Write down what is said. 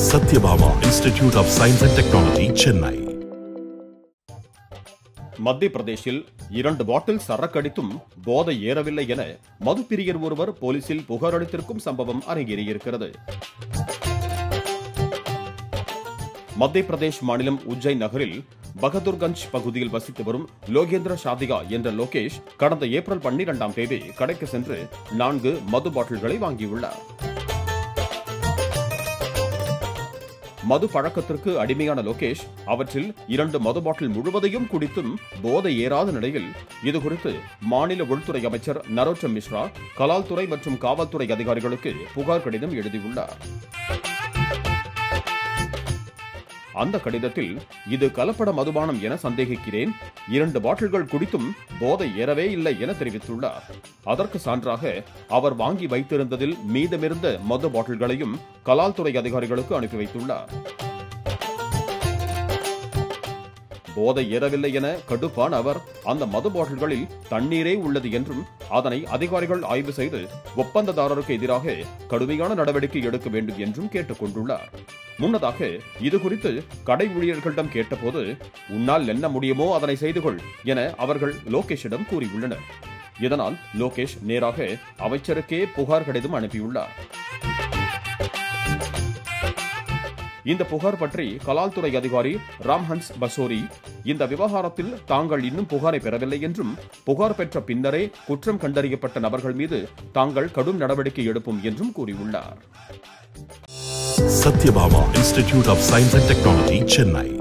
Satyabama Institute of Science and Technology, Chennai. மத்திய பிரதேசில் இரண்டு பாட்டில் சரக்கடித்தும் போதை ஏறவில்லை என மதுப்பிரியர் ஒருவர் போலீசில் புகார் அளித்திருக்கும் சம்பவம் அரங்கேறியிருக்கிறது மத்திய பிரதேஷ் மாநிலம் உஜ்ஜைன் நகரில் பகதூர்கஞ்ச் பகுதியில் வசித்து வரும் லோகேந்திர ஷாதிகா என்ற லோகேஷ் கடந்த ஏப்ரல் பன்னிரெண்டாம் தேதி கடைக்கு சென்று நான்கு மது பாட்டில்களை வாங்கியுள்ளார் மது பழக்கத்திற்கு அடிமையான லோகேஷ் அவற்றில் இரண்டு மது பாட்டில் முழுவதையும் குடித்தும் போதை ஏறாத நிலையில் இதுகுறித்து மாநில உள்துறை அமைச்சர் நரோட்டம் மிஸ்ரா கலால்துறை மற்றும் காவல்துறை அதிகாரிகளுக்கு புகார் கடிதம் எழுதியுள்ளார் அந்த கடிதத்தில் இது கலப்பட மதுபானம் என சந்தேகிக்கிறேன் இரண்டு பாட்டில்கள் குடித்தும் போதை ஏறவே இல்லை என தெரிவித்துள்ளார் அதற்கு சான்றாக அவர் வாங்கி வைத்திருந்ததில் மீதமிருந்த மது பாட்டில்களையும் கலால்துறை அதிகாரிகளுக்கு அனுப்பி வைத்துள்ளார் போதை ஏறவில்லை என கடுப்பான அவர் அந்த மது பாட்டில்களில் தண்ணீரே உள்ளது என்றும் அதனை அதிகாரிகள் ஆய்வு செய்து ஒப்பந்ததாரருக்கு எதிராக கடுமையான நடவடிக்கை எடுக்க வேண்டும் என்றும் கேட்டுக் கொண்டுள்ளார் முன்னதாக இதுகுறித்து கடை ஊழியர்களிடம் கேட்டபோது உன்னால் என்ன முடியுமோ அதனை செய்து கொள் என அவர்கள் லோகேஷிடம் கூறியுள்ளனர் இதனால் லோகேஷ் நேராக அமைச்சருக்கே புகார் கடிதம் அனுப்பியுள்ளார் இந்த புகார் பற்றி கலால்துறை அதிகாரி ராம்ஹன்ஸ் பசோரி இந்த விவகாரத்தில் தாங்கள் இன்னும் புகாரை பெறவில்லை என்றும் புகார் பெற்ற பின்னரே குற்றம் கண்டறியப்பட்ட நபர்கள் மீது தாங்கள் கடும் நடவடிக்கை எடுப்போம் என்றும் கூறியுள்ளார் Satyabama Institute of Science and Technology, Chennai.